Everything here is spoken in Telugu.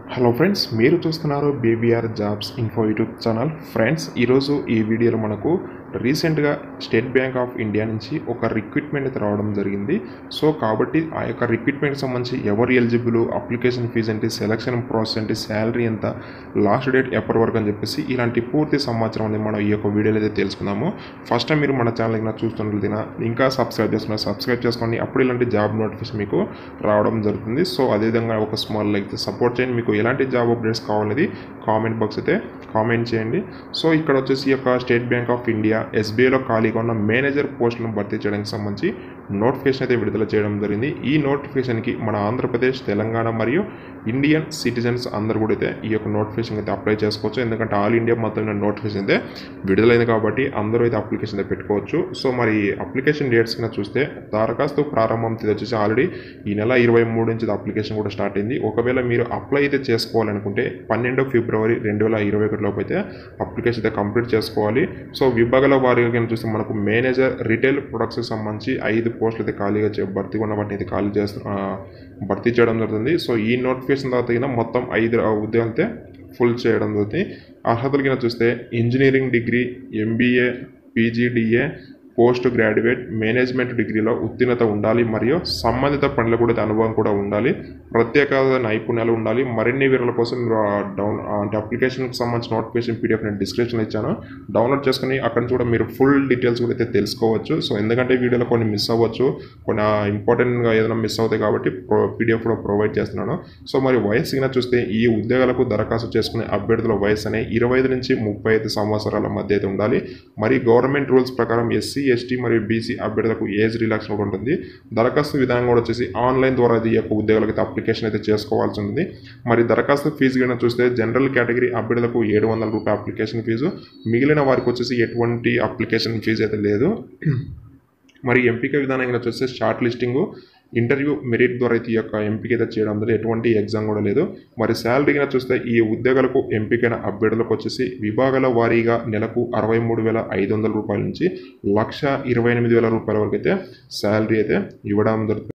హలో ఫ్రెండ్స్ మీరు చూస్తున్నారు BBR jobs info YouTube channel friends ఈరోజు ఈ వీడియోలో మనకు రీసెంట్గా స్టేట్ బ్యాంక్ ఆఫ్ ఇండియా నుంచి ఒక రిక్రూట్మెంట్ అయితే రావడం జరిగింది సో కాబట్టి ఆ యొక్క రిక్రూట్మెంట్కి సంబంధించి ఎవరు ఎలిజిబుల్ అప్లికేషన్ ఫీజు ఏంటి సెలక్షన్ ప్రాసెస్ ఏంటి శాలరీ ఎంత లాస్ట్ డేట్ ఎప్పటి వరకు అని చెప్పేసి ఇలాంటి పూర్తి సమాచారం అనేది మనం ఈ యొక్క వీడియోలో అయితే తెలుసుకుందాము ఫస్ట్ టైం మీరు మన ఛానల్ నా చూస్తున్నట్లయితే ఇంకా సబ్స్క్రైబ్ చేసుకున్నారు సబ్స్క్రైబ్ చేసుకోండి అప్పుడు ఇలాంటి జాబ్ నోటిఫికేషన్ మీకు రావడం జరుగుతుంది సో అదేవిధంగా ఒక స్మాల్ లైక్ సపోర్ట్ చేయండి మీకు ఎలాంటి జాబ్ అప్డేట్స్ కావాలనేది కామెంట్ బాక్స్ అయితే కామెంట్ చేయండి సో ఇక్కడ వచ్చేసి ఈ యొక్క స్టేట్ బ్యాంక్ ఆఫ్ ఇండియా ఎస్బీఐలో ఖాళీగా ఉన్న మేనేజర్ పోస్టులను భర్తీ చేయడానికి సంబంధించి నోటిఫికేషన్ అయితే విడుదల చేయడం జరిగింది ఈ నోటిఫికేషన్కి మన ఆంధ్రప్రదేశ్ తెలంగాణ మరియు ఇండియన్ సిటిజన్స్ అందరూ కూడా అయితే ఈ యొక్క నోటిఫికేషన్ అయితే అప్లై చేసుకోవచ్చు ఎందుకంటే ఆల్ ఇండియా మొత్తం నోటిఫికేషన్ అయితే విడుదలైంది కాబట్టి అందరూ అయితే అప్లికేషన్ అయితే పెట్టుకోవచ్చు సో మరి అప్లికేషన్ డేట్స్ కింద చూస్తే దరఖాస్తు ప్రారంభం తేదీ వచ్చేసి ఆల్రెడీ ఈ నెల ఇరవై మూడు నుంచి అప్లికేషన్ కూడా స్టార్ట్ అయింది ఒకవేళ మీరు అప్లై అయితే చేసుకోవాలనుకుంటే పన్నెండు ఫిబ్రవరి రెండు వేల ఇరవై ఒకటిలోపు అయితే అప్లికేషన్ అయితే కంప్లీట్ చేసుకోవాలి సో విభాగాల వారీగా కింద చూస్తే మనకు మేనేజర్ రిటైల్ ప్రొడక్ట్స్కి సంబంధించి ఐదు పోస్టులు అయితే ఖాళీగా చే- భర్తీ ఉన్న వాటిని అయితే ఖాళీ చేస్తూ ఆ, భర్తీ చేయడం జరుగుతుంది సో ఈ నోటిఫికేషన్ తర్వాత కింద మొత్తం ఐదు ఉద్యోగాలు అయితే ఫుల్ చేయడం జరుగుతుంది అర్హతలు కింద చూస్తే engineering degree MBA PGDA post graduate management డిగ్రీలో ఉత్తీర్ణత ఉండాలి మరియు సంబంధిత పనులు కూడా అనుభవం కూడా ఉండాలి ప్రత్యేక నైపుణ్యాలు ఉండాలి మరిన్ని వివరాల కోసం మీరు ఆ డౌన్ ఆ అంటే అప్లికేషన్కి సంబంధించిన నోటిఫికేషన్ పీడిఎఫ్ నేను డిస్క్రిప్షన్లో ఇచ్చాను డౌన్లోడ్ చేసుకుని అక్కడ నుంచి కూడా మీరు ఫుల్ డీటెయిల్స్ కూడా అయితే తెలుసుకోవచ్చు సో ఎందుకంటే వీడియోలో కొన్ని మిస్ అవ్వచ్చు కొన్ని ఇంపార్టెంట్గా ఏదైనా మిస్ అవుతాయి కాబట్టి పీడిఎఫ్ కూడా ప్రొవైడ్ చేస్తున్నాను సో మరి వయసు కింద చూస్తే ఈ ఉద్యోగాలకు దరఖాస్తు చేసుకునే అభ్యర్థుల వయసు అనే ఇరవై ఐదు నుంచి ముప్పై ఐదు సంవత్సరాల మధ్య అయితే ఉండాలి మరి గవర్నమెంట్ రూల్స్ ప్రకారం ఎస్సీ ఎస్టీ మరియు బీసీ అభ్యర్థులకు ఏజ్ రిలాక్స్ కూడా ఉంటుంది దరఖాస్తు విధానం కూడా వచ్చేసి ఆన్లైన్ ద్వారా ఈ యొక్క ఉద్యోగాలకు అయితే అప్లికేషన్ అయితే చేసుకోవాల్సి ఉంటుంది మరి దరఖాస్తు ఫీజు కింద చూస్తే జనరల్ కేటగిరీ అభ్యర్థులకు ఏడు వందల రూపాయల అప్లికేషన్ ఫీజు మిగిలిన వారికి వచ్చేసి ఎటువంటి అప్లికేషన్ ఫీజు అయితే లేదు మరి ఎంపిక విధానం కింద చూస్తే షార్ట్ లిస్టింగ్ ఇంటర్వ్యూ మెరిట్ ద్వారా అయితే ఈ యొక్క ఎంపిక అయితే చేయడం ద్వారా ఎటువంటి ఎగ్జామ్ కూడా లేదు మరి శాలరీ కింద చూస్తే ఈ ఉద్యోగాలకు ఎంపికైన అభ్యర్థులకు వచ్చేసి విభాగాల వారీగా నెలకు అరవై మూడు వేల ఐదు వందల రూపాయల నుంచి లక్ష ఇరవై ఎనిమిది వేల రూపాయల వరకు అయితే శాలరీ అయితే ఇవ్వడం జరుగుతుంది